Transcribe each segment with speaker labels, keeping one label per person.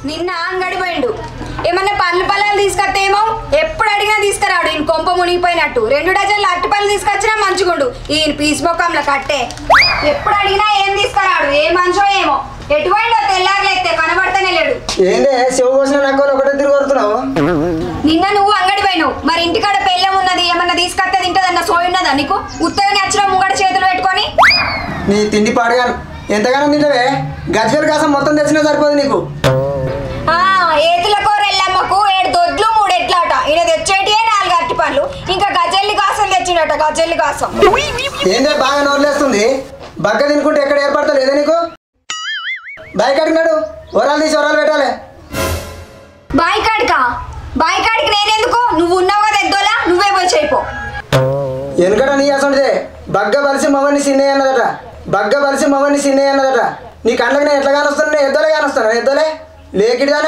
Speaker 1: నిన్న అంగడి పోయిండు ఏమన్నా పండ్లు పళ్ళాలు తీసుకొస్తేమో ఎప్పుడు అడిగినా తీసుకురాడు ఈయన కొంప మునిగిపోయినట్టు రెండు డజన్లు అట్టి పళ్ళు తీసుకొచ్చినా మంచిగుండు ఈయన పీస్ మొక్కంలో కట్టే ఎప్పుడు అడిగినా ఏం తీసుకురాడు ఏ మనిషో ఏమో ఎటు పోయిండో తెల్లారులైతే కనబడతానే లేడు
Speaker 2: ఏందే శివ కోసిన నాకు ఒకటే తిరిగి కొడుతున్నావు
Speaker 1: నిన్న నువ్వు అంగడి పోయినావు మరి ఇంటికాడ పెళ్ళం ఉన్నది ఏమన్నా తీసుకొస్తే తింటదన్న సోయి ఉన్నదా నీకు ఉత్తగానే వచ్చిన ముంగడ చేతులు పెట్టుకొని
Speaker 2: నీ తిండి పాడగాను ఎంతగానో తింటవే గజ్వేల్ కాసం మొత్తం తెచ్చినా సరిపోదు నీకు
Speaker 1: ఆ ఏతుల కూర ఎల్లమ్మకు ఏడు దొడ్లు మూడు ఎట్లాట ఈయన తెచ్చేటియే నాలుగు అట్టి పళ్ళు ఇంకా గజల్లి కాసం తెచ్చిండట గజల్లి కాసం
Speaker 2: ఏందే బాగా నోర్లేస్తుంది బగ్గ తినుకుంటే ఎక్కడ ఏర్పడతా లేదా నీకు బైక్ అడిగినాడు వరాలు తీసి వరాలు పెట్టాలి
Speaker 1: బాయ్ కాడికా బాయ్ కాడికి నేనెందుకు నువ్వు ఉన్నావు కదా ఎద్దోలా నువ్వే పోయి చేయిపో
Speaker 2: వెనుకట నీ అసలుదే బగ్గ బలిసి మమ్మల్ని సిన్నయ్య అన్నదట బగ్గ బలిసి మమ్మల్ని సిన్నయ్య అన్నదట నీ కళ్ళకి నేను ఎట్లా కానొస్తాను ఎద్దోలే కానొస్తాను ఎద్దోలే లేకిడిదానా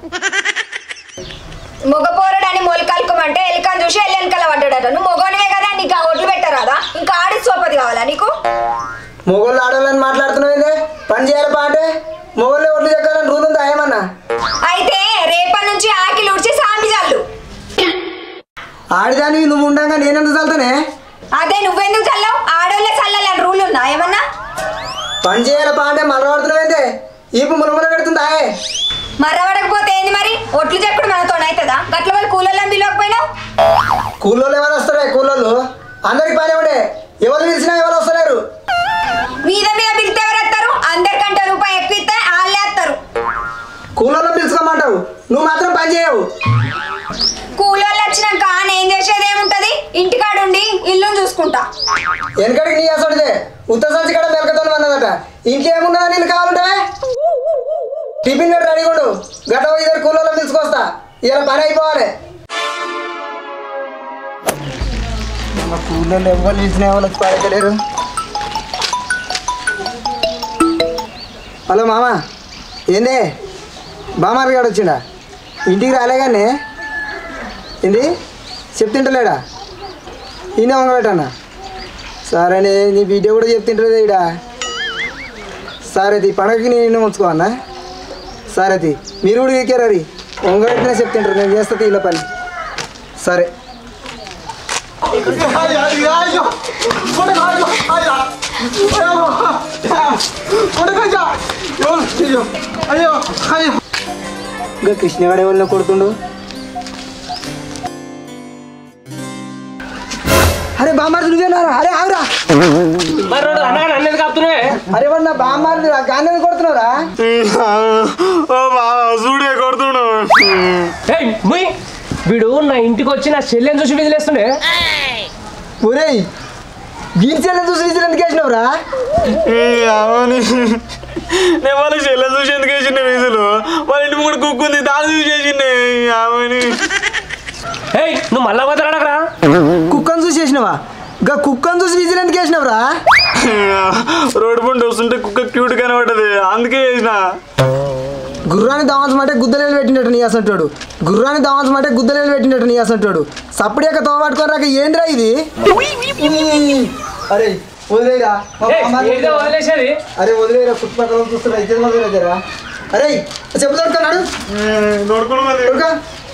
Speaker 1: మగ పోరడని మొలకలుకోమంటే ఎలికని చూసి ఎల్లి ఎలకల పడ్డాడట నువ్వు మొగోనివే కదా నీకు ఆ ఒడ్లు పెట్టరాదా ఇంకా ఆడి సోపది కావాలా నీకు
Speaker 2: మొగోళ్ళు ఆడవాళ్ళని మాట్లాడుతున్నావు ఏందే పని చేయాలి పా అంటే మొగోళ్ళు ఒడ్లు చెక్కాలని రూల్ ఉందా ఏమన్నా
Speaker 1: అయితే రేపటి నుంచి ఆకిలి ఉడిచి సామి జల్లు
Speaker 2: ఆడిదానివి నువ్వు ఉండగా నేనెందుకు చల్తానే
Speaker 1: అదే నువ్వెందుకు చల్లావు ఆడోళ్ళే చల్లాలని రూల్ ఉన్నా ఏమన్నా
Speaker 2: పని చేయాలి పా అంటే మలవాడుతున్నావేందే ఈపు ములముల పెడుతుందా
Speaker 1: మర్రబడకపోతే ఏంది మరి ఒట్లు చెప్పుడు మనతో అవుతుందా గట్ల వాళ్ళు కూలర్లను పిలవకపోయినావు
Speaker 2: కూలోళ్ళు ఎవరు వస్తారే కూలోళ్ళు అందరికి పని ఉండే ఎవరు పిలిచినా ఎవరు వస్తలేరు
Speaker 1: మీద మీద పిలితే ఎవరు వస్తారు అందరికంటే రూపాయి ఎక్కువ ఇస్తే వాళ్ళే వస్తారు
Speaker 2: కూలోళ్ళు పిలుచుకోమంటావు నువ్వు మాత్రం పని చేయవు
Speaker 1: కూలోళ్ళు వచ్చినాక నేను చేసేది ఏముంటది ఇంటికాడుండి ఇల్లుని చూసుకుంటా
Speaker 2: వెనకడికి నీ అసలుదే ఉత్తర సంచి కూడా మెలకతో అన్నదట ఇంకేమున్నదా నేను కావాలంటే టిఫిన్ గట్ట రెడీ ఉండు గట్ట పోయి ఇద్దరు కూలోళ్ళు పిలుచుకొస్తా ఇలా పని అయిపోవాలి కూలోళ్ళు ఎవరు పిలిచిన ఎవరు వచ్చి పడతలేరు హలో మామ ఏందే బామారి గారు వచ్చిండా ఇంటికి రాలే కానీ ఏంది చెప్తుంటలేడా ఈయన వంగబెట్టన్నా సరేనే నీ వీడియో కూడా చెప్తుంటుంది ఇడ సరే తీ పండగకి నేను ఉంచుకోవన్నా సరే తీ మీరు కూడా ఎక్కారు అది వంగబెట్టినా చెప్తుంటారు నేను చేస్తా తీల పని సరే ఇంకా కృష్ణగాడు ఎవరిని కొడుతుండు అరే బామ్మారి నువ్వేనారా అరే ఆవురా
Speaker 3: మరి రోడ్డు అన్నగాడు అన్నది కాపుతున్నావే
Speaker 2: అరే వాడు నా బామ్మారి గాంధీ కొడుతున్నారా
Speaker 4: ఓ బాబా చూడే కొడుతున్నాడు
Speaker 3: ఏయ్ ముయ్ వీడు నా ఇంటికి వచ్చి నా చెల్లెని చూసి విదిలేస్తుండే
Speaker 2: ఒరేయ్ గీర్చెల్ని చూసి విజిల్ ఎందుకు వేసినావురా
Speaker 4: అవని నేను వాళ్ళ చెల్లె చూసి ఎందుకు వేసిండే వీసులు వాళ్ళ ఇంటి ముందు కుక్కుంది దాన్ని చూసి వేసిండే అవని
Speaker 3: ఏయ్ నువ్వు మళ్ళా పోతాడకరా
Speaker 2: కుక్కను చూసి వేసినావా గా కుక్కను చూసి విజిల్ ఎందుకు వేసినావురా
Speaker 4: రోడ్డు పండు వస్తుంటే కుక్క క్యూట్ కనబడ్డది అందుకే వేసిన
Speaker 2: గుర్రాన్ని దావంచమంటే గుద్దలేలు పెట్టినట్టు నీ అసంటాడు గుర్రాన్ని దావంచమంటే గుద్దలేలు పెట్టినట్టు నీ అసంటాడు సప్పుడు యొక్క తోవ పట్టుకొని రాక ఏంద్రా ఇది అరే వదిలేరా మా
Speaker 3: ఏయ్,
Speaker 2: బామ్మారిని
Speaker 3: ఏంటో వదిలేసేది
Speaker 2: అరే వదిలేరా చుట్టుపక్కల చూస్తున్నా ఇద్దరు వదిలేరా అరే చెప్పు దొరుకుతున్నాడు
Speaker 4: నోడుకుని మరి
Speaker 2: దొరక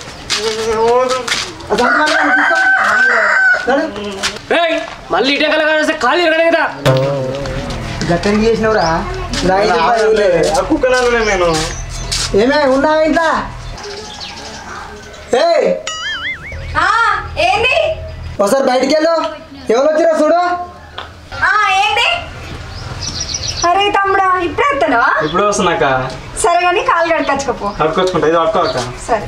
Speaker 3: ఏయ్ మళ్ళీ ఇటే కలగానే ఖాళీ ఎరగనే కదా
Speaker 2: గట్టనికి చేసినవురా
Speaker 4: ఆ కుక్క నాన్ననే నేను
Speaker 2: ఏమే ఉన్నావా ఇంట్లో ఏయ్
Speaker 1: ఆ ఏంది
Speaker 2: ఒకసారి బయటికి వెళ్ళు ఎవరు వచ్చిరా చూడు
Speaker 1: ఆ ఏంది అరే తమ్ముడా ఇప్పుడే వస్తానా
Speaker 4: ఇప్పుడు వస్తున్నాక
Speaker 1: సరే కానీ కాలు కడకచ్చుకోపో
Speaker 4: అడుకొచ్చుకుంటా ఇది అడుకోక
Speaker 1: సరే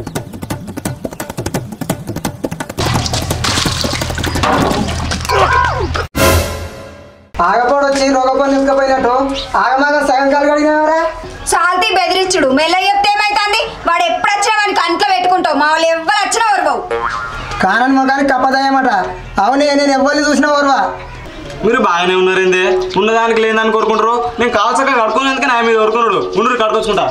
Speaker 2: ఆగపోడు వచ్చి రోగపోని నింపకపోయినట్టు ఆగమాగం సగం కాలు కడిగినావరా
Speaker 1: సాల్తీ బెదిరించుడు మెల్ల చెప్తే ఏమైతుంది వాడు ఎప్పుడు వచ్చినా వాడిని కంట్లో పెట్టుకుంటావు మా వాళ్ళు ఎవ్వరు వచ్చినా వరవవు
Speaker 2: కానని మొగానికి కప్పదాయమాట అవునే నేను ఎవ్వరిని చూసినా ఓర్వా
Speaker 4: మీరు బాగానే ఉన్నారేంది ఉన్నదానికి లేదని కోరుకుంటారు నేను కావాల్సక కడుకునేందుకే నా మీద కోరుకున్నాడు ఉండ్రు కడుకొచ్చుకుంటా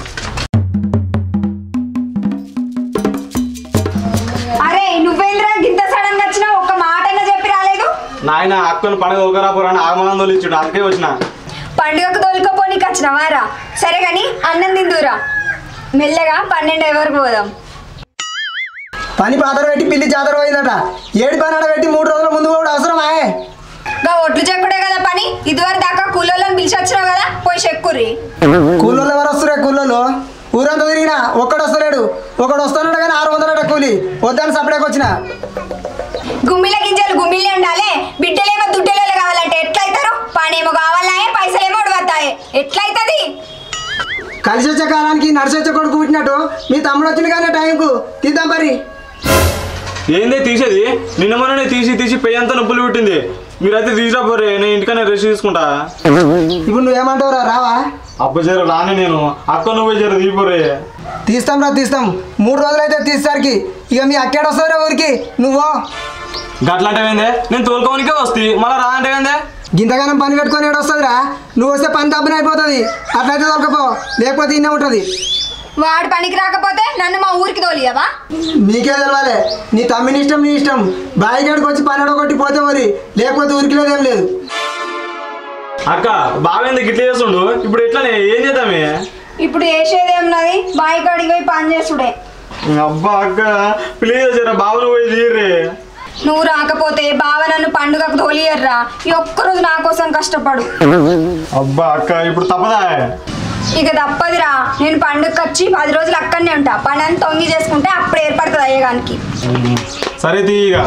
Speaker 1: అరే నువ్వేంద్రా గింత సడన్ గా వచ్చినావు ఒక్క మాటన్నా చెప్పి రాలేదు
Speaker 4: నాయన అక్కను పండుగ ఒకరాపురాన్ని ఆగమనం తోలిచ్చుడు అందుకే వచ్చిన
Speaker 1: పండుగకు తోలుకోపోనీకి వచ్చినావారా సరే కానీ అన్నం తిందురా మెల్లగా పన్నెండు వరకు పోదాం
Speaker 2: పని పాతర పెట్టి పిల్లి జాతర పోయిందట ఏడు పని ఆడ పెట్టి మూడు రోజుల ముందు కూడా అవసరమా
Speaker 1: గా ఒట్లు చెక్కుడే కదా పని ఇదివరకు దాకా కూలోళ్ళని పిలిచి వచ్చినావు కదా పోయి చెక్కుర్రి
Speaker 2: కూలోళ్ళు ఎవరు వస్తురే కూలోళ్ళు ఊరంతా తిరిగినా ఒక్కడు వస్తలేడు ఒకడు వస్తున్నాడు కానీ ఆరు వందలట కూలి వద్దని సపరేకి వచ్చిన
Speaker 1: గుమ్మిల గింజలు గుమ్మిలే ఉండాలి బిడ్డలేమో దుడ్డలేలు కావాలంటే ఎట్లయితారు పని ఏమో కావాలాయే పైసలేమో ఉడవస్తాయి ఎట్లయితది
Speaker 2: కలిసి వచ్చే కాలానికి నడిచి వచ్చే కొడుకు పుట్టినట్టు మీ తమ్ముడు వచ్చింది కానీ టైంకు తీద్దాం పరి
Speaker 4: ఏందే తీసేది నిన్న మొన్ననే తీసి తీసి పెయ్యి అంతా నొప్పులు పుట్టింది మీరైతే తీసిపోరే నేను ఇంటికనే రెస్ట్ తీసుకుంటా
Speaker 2: ఇప్పుడు నువ్వేమంటావురా రావా
Speaker 4: అబ్బ జర రాని నేను అక్క నువ్వే జర తీపోరే
Speaker 2: తీస్తాం రా తీస్తాం మూడు రోజులైతే తీసేసరికి ఇక మీ అక్కేడు వస్తావురా ఊరికి నువ్వు
Speaker 4: గట్లంటే నేను తోలుకోనికే వస్తే మళ్ళీ రా అంటే ఏందే
Speaker 2: గింతగానం పని పెట్టుకొని ఏడు వస్తుందిరా నువ్వు వస్తే పని తప్పున అయిపోతుంది అట్లయితే దొరకపో లేకపోతే ఇన్నే ఉంటుంది
Speaker 1: వాడు పనికి రాకపోతే నన్ను మా ఊరికి తోలియవా
Speaker 2: నీకే తెలవాలి నీ తమ్మిని ఇష్టం నీ ఇష్టం బాయి గడికి వచ్చి పని కొట్టి పోతే మరి లేకపోతే ఊరికి లేదేం లేదు
Speaker 4: అక్క బావేంది గిట్ల చేస్తుండు ఇప్పుడు ఎట్లనే ఏం చేద్దామే
Speaker 1: ఇప్పుడు వేసేది ఏమున్నది బాయి కాడికి పోయి పని చేసుడే
Speaker 4: అబ్బా అక్క ప్లీజ్ జర బాబును పోయి తీర్రే
Speaker 1: నువ్వు రాకపోతే బావ నన్ను పండుగకు తోలియర్రా ఈ ఒక్కరోజు నా కోసం కష్టపడు
Speaker 4: అబ్బా అక్క ఇప్పుడు తప్పదా
Speaker 1: ఇక తప్పదురా నేను పండుగకి వచ్చి పది రోజులు అక్కడనే ఉంటా పని అంతా తొంగి చేసుకుంటే అప్పుడు ఏర్పడుతుంది అయ్యగానికి
Speaker 4: సరే తీ ఇక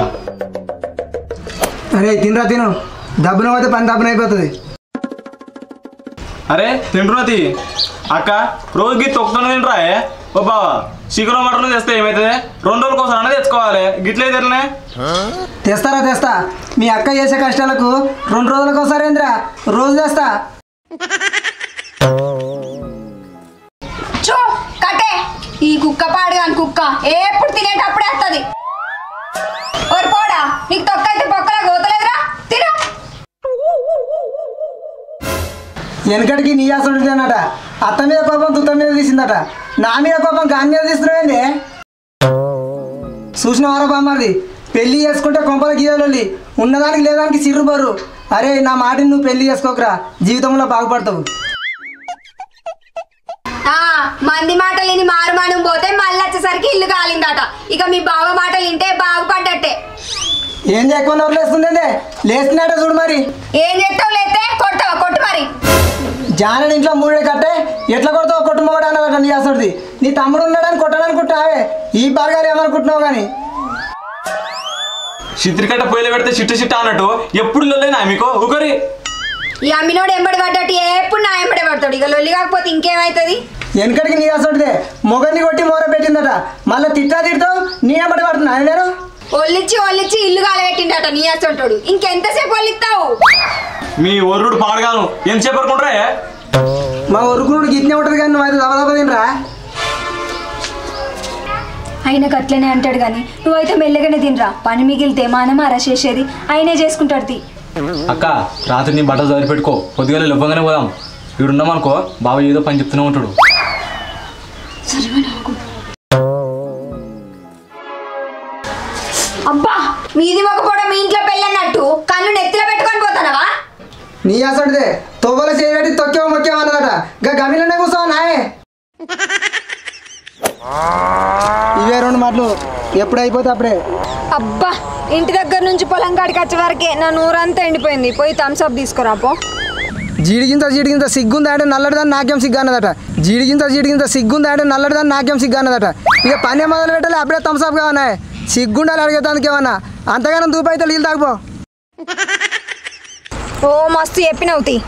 Speaker 2: అరే తినరా తిను దబ్బున పోతే పని దబ్బున అయిపోతుంది
Speaker 4: అరే తింటున్నది అక్క రోజుకి తొక్కుతున్న తింటరా ఓ బావా చికెన్ మటన్ తెస్తే ఏమవుతుంది రెండు రోజుల కోసం అన్నది తెచ్చుకోవాలి గిట్లే తెరలే
Speaker 2: తెస్తారా తెస్తా మీ అక్క చేసే కష్టాలకు రెండు రోజులకు ఒకసారి ఏంద్రా రోజు తెస్తా
Speaker 1: చూ కట్టే ఈ కుక్క పాడు కాని కుక్క ఎప్పుడు తినేటప్పుడే వస్తుంది ఓరి పోడా నీకు తొక్క అయితే పొక్కలా గోతలేదురా తిను
Speaker 2: వెనకటికి నీ అసలుంటేనట అత్త మీద కోపం తుత్త మీద తీసిందట నా మీద కోపం గాని మీద తీస్తున్నావేంది చూసిన వారా బామ్మది పెళ్లి చేసుకుంటే కొంపల గీయలొల్లి ఉన్నదానికి లేదానికి సిర్రు బరు అరే నా మాటిని నువ్వు పెళ్లి చేసుకోకరా జీవితంలో బాగుపడతావు
Speaker 1: ఆ మంది మాటలు విని మారుమానం పోతే మళ్ళీ వచ్చేసరికి ఇల్లు కాలిందట ఇక మీ బావ మాటలు వింటే బాగుపడ్డట్టే
Speaker 2: ఏం చేయకుండా లేస్తుంది లేస్తున్నాట చూడు మరి
Speaker 1: ఏం చేస్తావు లేతే కొడతావా కొట్టు మరి
Speaker 2: జానని ఇంట్లో మూడే కట్టే ఎట్లా కొడతావు కొట్టుమోడు అన్నదట నీ అసలుది నీ తమ్ముడు ఉన్నాడని కొట్టాలనుకుంటున్నావే ఈ బాగానే ఏమనుకుంటున్నావు కానీ
Speaker 4: చిత్రికట్ట పొయ్యిలు పెడితే చిట్టు చిట్ట అన్నట్టు ఎప్పుడు లేనా మీకు ఒకరి
Speaker 1: ఈ అమ్మినోడు ఎంబడి పడ్డట్టు ఎప్పుడు నా ఎంబడి పడతాడు ఇక లొల్లి కాకపోతే ఇంకేమైతుంది
Speaker 2: వెనకడికి నీ అసలుదే మొగన్ని కొట్టి మోర పెట్టిందట మళ్ళీ తిట్టా తిడతావు నీ ఏమటి పడుతున్నా ఆయన నేను
Speaker 1: ఒల్లిచ్చి ఒల్లిచ్చి ఇల్లు కాలబెట్టిండట నీ అసంటాడు ఇంకెంతసేపు ఒల్లిస్తావు
Speaker 4: మీ ఒర్రుడు పాడగాను ఎంత చెప్పరుకుంటారే
Speaker 2: మా ఉరుకునుడు గిట్నే ఉంటుంది కానీ నువ్వు అయితే దబ దబ తినరా
Speaker 1: ఆయనకు అట్లనే అంటాడు కానీ నువ్వైతే మెల్లగానే తినరా పని మిగిలితే మానమా చేసేది ఆయనే చేసుకుంటాడు తీ
Speaker 4: అక్క రాత్రి నీ బట్టలు చదివి పెట్టుకో పొద్దుగానే లెవ్వగానే పోదాం ఇక్కడ ఉన్నామనుకో బాబు ఏదో పని చెప్తూనే ఉంటాడు
Speaker 1: అబ్బా మీది మొక్కపోవడం మీ ఇంట్లో పెళ్ళన్నట్టు కళ్ళు నెత్తిలో పెట్టుకొని పోతానవా
Speaker 2: నీ అసలుదే తొవ్వలు చేయబెట్టి తొక్కేవ మొక్కేవ అన్నదట గా గమిలోనే కూర్చోవా నాయే ఇవే రెండు మాటలు ఎప్పుడు అయిపోతే అప్పుడే
Speaker 1: అబ్బా ఇంటి దగ్గర నుంచి పొలం కాడికి వచ్చే వరకే నా నూరంతా ఎండిపోయింది పోయి థమ్స్అప్ తీసుకురా పో
Speaker 2: జీడిగింత జీడిగింత సిగ్గుందా అంటే నల్లడిదాన్ని నాకేం సిగ్గు అన్నదట జీడిగింత జీడిగింత సిగ్గుందా అంటే నల్లడిదాన్ని నాకేం సిగ్గు అన్నదట ఇక పని మొదలు పెట్టాలి అప్పుడే థమ్స్అప్ కావనా సిగ్గుండాలి అడిగేదానికి ఏమన్నా అంతగానం దూపైతే నీళ్ళు తాగిపో
Speaker 1: ఓ మస్తు చెప్పినవు తీ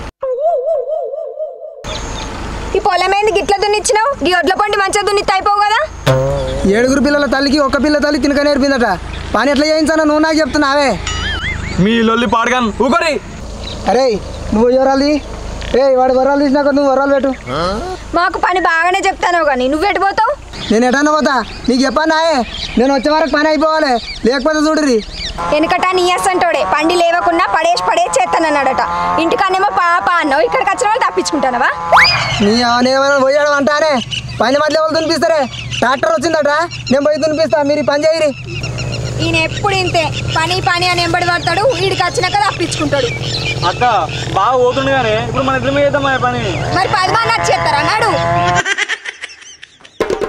Speaker 1: ఈ పొలం ఏంది గిట్ల దున్నిచ్చినావు ఈ ఒడ్ల పండి మంచిగా దున్నిత్తి అయిపోవు కదా
Speaker 2: ఏడుగురు పిల్లల తల్లికి ఒక్క పిల్ల తల్లి తినక నేర్పిందట పని ఎట్లా చేయించానో నువ్వు నాకు చెప్తున్నావే
Speaker 4: మీ లొల్లి పాడగాను ఊకరి
Speaker 2: అరే నువ్వు ఎవరాలి ఏ వాడు వరాలు తీసినాక నువ్వు వరాలు పెట్టు
Speaker 1: మాకు పని బాగానే చెప్తాను కానీ నువ్వు ఎటు పోతావు
Speaker 2: నేను ఎటన్నా పోతా నీకు చెప్పానాయే నేను వచ్చే వరకు పని అయిపోవాలి లేకపోతే చూడరి
Speaker 1: వెనకట నీ అంటోడే పండి లేవకుండా పడేసి పడేసి చేస్తానన్నాడట ఇంటికన్నేమో పాప అన్నావు ఇక్కడికి వచ్చిన వాళ్ళు తప్పించుకుంటానవా
Speaker 2: నీ నేను పోయాడు అంటానే పని మధ్య వాళ్ళు దునిపిస్తారే ట్రాక్టర్ వచ్చిందట నేను పోయి దునిపిస్తా మీరు ఈ పని చేయరి
Speaker 1: ఈయన ఎప్పుడు ఇంతే పని పని అని ఎంబడి పడతాడు వీడికి వచ్చినాక తప్పించుకుంటాడు
Speaker 4: అక్క బాగా పోతుండే కానీ ఇప్పుడు మన ఇద్దరు చేద్దాం పని
Speaker 1: మరి పది మంది వచ్చి చేస్తారా నాడు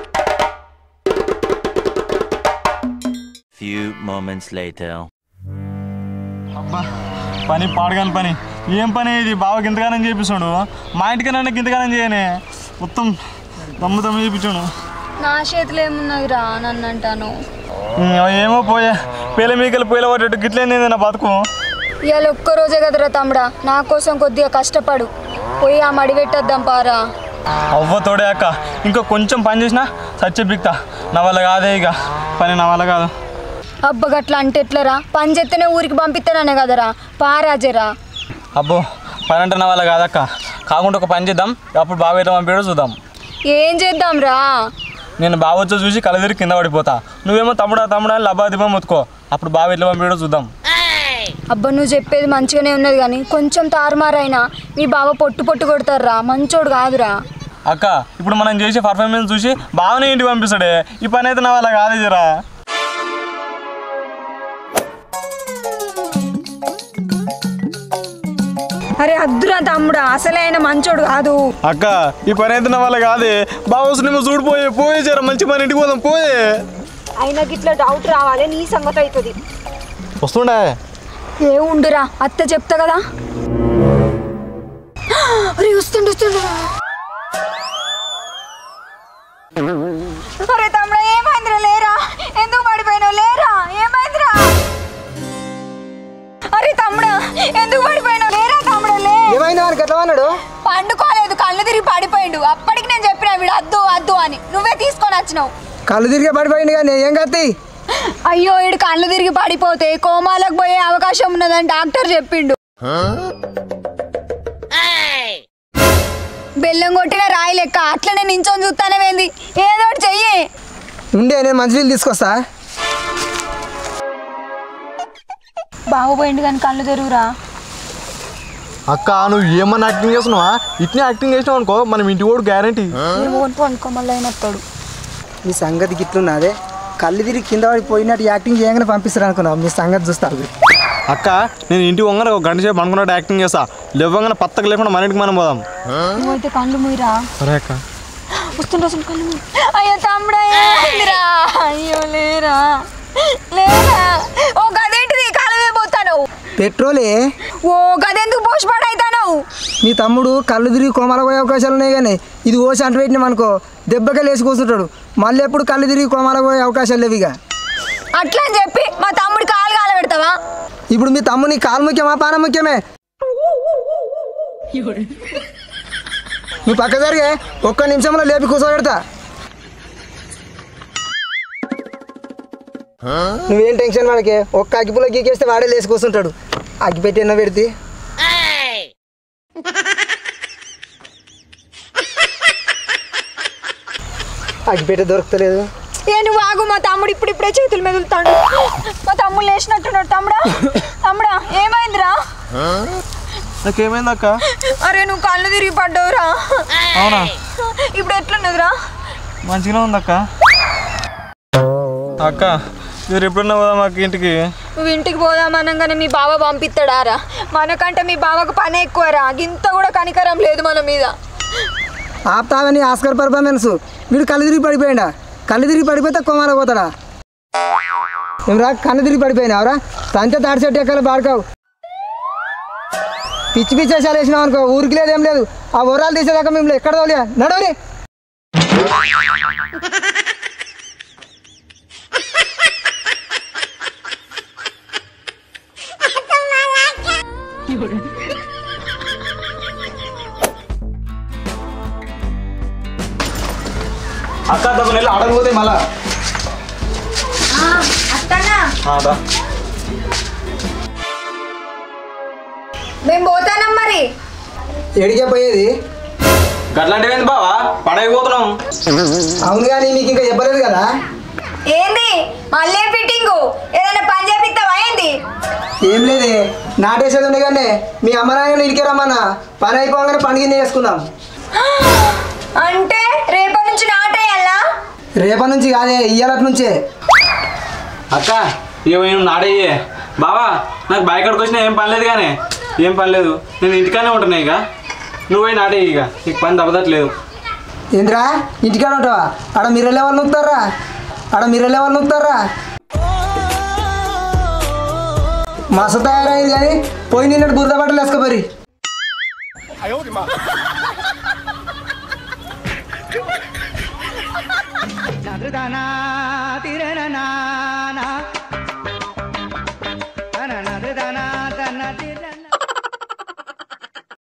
Speaker 5: few moments later.
Speaker 4: అబ్బా పని పాడగాని పని ఏం పని ఇది బావకి ఇంతగానం చేపిస్తాడు మా ఇంటికి నన్ను ఇంతగానం చేయనే మొత్తం దమ్ము దమ్ము చేయించాడు
Speaker 1: నా చేతిలో ఏమున్నది రా నన్ను అంటాను
Speaker 4: ఏమో పోయా పేల మీకలు పేల పట్టేట్టు గిట్లేంది నా బతుకు
Speaker 1: ఇవాళ ఒక్క రోజే కదరా తమ్ముడా నా కోసం కొద్దిగా కష్టపడు పోయి ఆ మడి పెట్టేద్దాం పారా
Speaker 4: అవ్వ తోడే అక్క ఇంకా కొంచెం పని చేసినా సచ్చే బిక్తా నా వల్ల కాదే ఇక పని నా వల్ల కాదు
Speaker 1: అబ్బ గట్ల అంటే ఎట్లరా పని చేస్తేనే ఊరికి పంపిస్తాననే కదరా పారాజరా
Speaker 4: అబ్బో పని అంటే నా వల్ల కాదక్క కాకుండా ఒక పని చేద్దాం అప్పుడు బాగా ఎట్లా పంపించడం చూద్దాం
Speaker 1: ఏం చేద్దాం రా
Speaker 4: నేను బాగా వచ్చో చూసి కలదిరి కింద పడిపోతా నువ్వేమో తమ్ముడా తమ్ముడా అని లబ్బా దిబ్బ ముత్తుకో అప్పుడు బాగా ఎట్లా పంపించడం చూద్దాం
Speaker 1: అబ్బా నువ్వు చెప్పేది మంచిగానే ఉన్నది కానీ కొంచెం తారుమారైనా మీ బావ పొట్టు పొట్టు కొడతారా మంచోడు కాదురా
Speaker 4: అక్క ఇప్పుడు మనం చేసే పర్ఫార్మెన్స్ చూసి బాగానే ఇంటికి పంపిస్తాడే ఈ పని అయితే నా వల్ల కాదు జరా
Speaker 1: అరే అద్దురా తమ్ముడా అసలే ఆయన మంచోడు కాదు
Speaker 4: అక్క ఈ పని అయితే నా వల్ల కాదే బాగా వస్తుంది చూడిపోయే పోయే జర మంచి పని ఇంటికి పోదాం పోయే
Speaker 1: ఆయనకి ఇట్లా డౌట్ రావాలి నీ సంగతి అవుతుంది
Speaker 4: వస్తుండే
Speaker 1: ఏ ఉండురా అత్త చెప్తా కదా అరే వస్తుండు వస్తుండు అరే తమ్ముడా ఏమైందిరా లేరా ఎందుకు పడిపోయినావు లేరా ఏమైందిరా అరే తమ్ముడా ఎందుకు పడిపోయినావు లేరా తమ్ముడా లే
Speaker 2: ఏమైంది వానికి ఎట్లా అన్నాడు
Speaker 1: పండుకోలేదు కళ్ళు తిరిగి పడిపోయిండు అప్పటికి నేను చెప్పిన వీడు అద్దు అద్దు అని నువ్వే తీసుకొని వచ్చినావు
Speaker 2: కళ్ళు తిరిగి పడిపోయింది కానీ ఏం కత్తి
Speaker 1: అయ్యో ఈడు కళ్ళు తిరిగి పడిపోతే కోమాలకు పోయే అవకాశం ఉన్నదని డాక్టర్ చెప్పిండు బెల్లం కొట్టిన రాయి లెక్క అట్లనే నించొని చూస్తానవేంది ఏదో ఒకటి చెయ్యి
Speaker 2: ఉండే నేను మంచినీళ్ళు తీసుకొస్తా
Speaker 1: బాగుపోయిండు కానీ కళ్ళు తెరువురా
Speaker 4: అక్క నువ్వు ఏమన్నా యాక్టింగ్ చేస్తున్నావా ఇట్నే యాక్టింగ్ చేసినావు అనుకో మనం ఇంటి కూడా గ్యారంటీ
Speaker 1: పండుకో మళ్ళీ అయినప్పుడు
Speaker 2: మీ సంగతి గిట్లున్నదే కళ్ళు తిరిగి కింద పడిపోయినట్టు యాక్టింగ్ చేయగానే పంపిస్తారు అనుకున్నావు మీ సంగతి చూస్తారు
Speaker 4: అక్క నేను ఇంటి వంగన ఒక గంట సేపు అనుకున్నట్టు యాక్టింగ్ చేస్తా లేవంగానే పత్తకు లేకుండా మన ఇంటికి మనం పోదాం
Speaker 1: నువ్వైతే కళ్ళు మూయరా
Speaker 4: సరే అక్క
Speaker 1: వస్తుండ్రు అసలు కళ్ళు మూయి అయ్యో తమ్ముడా ఏమైందిరా అయ్యో లేరా లేరా ఓ గదేంటిది కాలమే పోతాను
Speaker 2: పెట్రోలే
Speaker 1: ఓ గదెందుకు పోషపాడైతాను
Speaker 2: మీ తమ్ముడు కళ్ళు తిరిగి కోమాల పోయే అవకాశాలు ఉన్నాయి కానీ ఇది ఓసి అంటు పెట్టినాం అనుకో దెబ్బకే లేచి కూర్చుంటాడు మళ్ళీ ఎప్పుడు కళ్ళు తిరిగి కోమాల పోయే అవకాశాలు లేవు ఇక
Speaker 1: అట్లా అని చెప్పి మా తమ్ముడి కాలు కాల పెడతావా
Speaker 2: ఇప్పుడు మీ తమ్ముని కాలు ముఖ్యమా పానం ముఖ్యమే నువ్వు పక్క జరిగే ఒక్క నిమిషంలో లేపి కూర్చోబెడతా నువ్వేం టెన్షన్ వాడికి ఒక్క అగ్గిపుల్ల గీకేస్తే వాడే లేచి కూర్చుంటాడు అగ్గి పెట్టి ఎన్నో పెడితే అగ్గి పెట్టే దొరుకుతలేదు
Speaker 1: ఏ నువ్వు ఆగు మా తమ్ముడు ఇప్పుడు ఇప్పుడే చేతులు మెదులుతాడు మా తమ్ముడు లేచినట్టున్నాడు తమ్ముడా తమ్ముడా ఏమైందిరా
Speaker 4: నాకేమైంది అక్క
Speaker 1: అరే నువ్వు కళ్ళు తిరిగి పడ్డావురా
Speaker 4: అవునా
Speaker 1: ఇప్పుడు ఎట్లున్నదిరా
Speaker 4: మంచిగానే ఉంది అక్క అక్క మీరు ఎప్పుడన్నా పోదాం అక్క ఇంటికి
Speaker 1: నువ్వు ఇంటికి పోదామనగానే మీ బావ పంపిస్తాడారా మనకంటే మీ బావకు పని ఎక్కువరా గింత కూడా కనికరం లేదు మన మీద
Speaker 2: ఆపుతావని ఆస్కర్ పర్ఫార్మెన్స్ వీడు కళ్ళు తిరిగి పడిపోయిండా కళ్ళు తిరిగి పడిపోతే కొమాల పోతాడా ఏమరా కళ్ళు తిరిగి పడిపోయినావురా తంతే తాడి చెట్టు ఎక్కలు పాడుకోవు పిచ్చి పిచ్చి వేషాలు వేసినావు అనుకో ఊరికి లేదు ఏం లేదు ఆ ఊరాలు తీసేదాకా మేము ఎక్కడ తోలియా నడవని
Speaker 4: అక్క దగ్గర వెళ్ళి అడగపోతే మళ్ళా
Speaker 1: అత్తన్నా మేము పోతానం మరి
Speaker 2: ఎడికే పోయేది
Speaker 4: గట్లాంటివి ఏంది బావా పడైపోతున్నాం
Speaker 2: అవును కానీ మీకు ఇంకా చెప్పలేదు కదా
Speaker 1: ఏంది మళ్ళీ ఫిట్టింగు ఏదైనా పని చేపిస్తావా ఏంది
Speaker 2: ఏం లేదే నాటేసేది ఉండే కానీ మీ అమ్మ నాయన ఇడికే రమ్మన్నా పని అయిపోగానే పండుగ చేసుకుందాం
Speaker 1: అంటే రేపటి నుంచి నాటేయాలా
Speaker 2: రేపటి నుంచి కాదే ఇయ్యాలటి నుంచే
Speaker 4: అక్క ఏమైనా నాడయ్యే బావా నాకు బైక్ అక్కడికి వచ్చినా ఏం పని లేదు కానీ ఏం పని లేదు నేను ఇంటికానే ఉంటున్నా ఇక నువ్వే నాడయ్యి ఇక నీకు పని తప్పదట్లేదు
Speaker 2: ఏంద్రా ఇంటికాడ ఉంటావా ఆడ మీరు వెళ్ళే వాళ్ళు నొక్కుతారా ఆడ మీరు వెళ్ళే వాళ్ళు నొక్కుతారా మస తయారైంది కానీ పోయి నిన్నటి బురద బట్టలు వేసుకోపరి
Speaker 5: నదృదానా తిరనన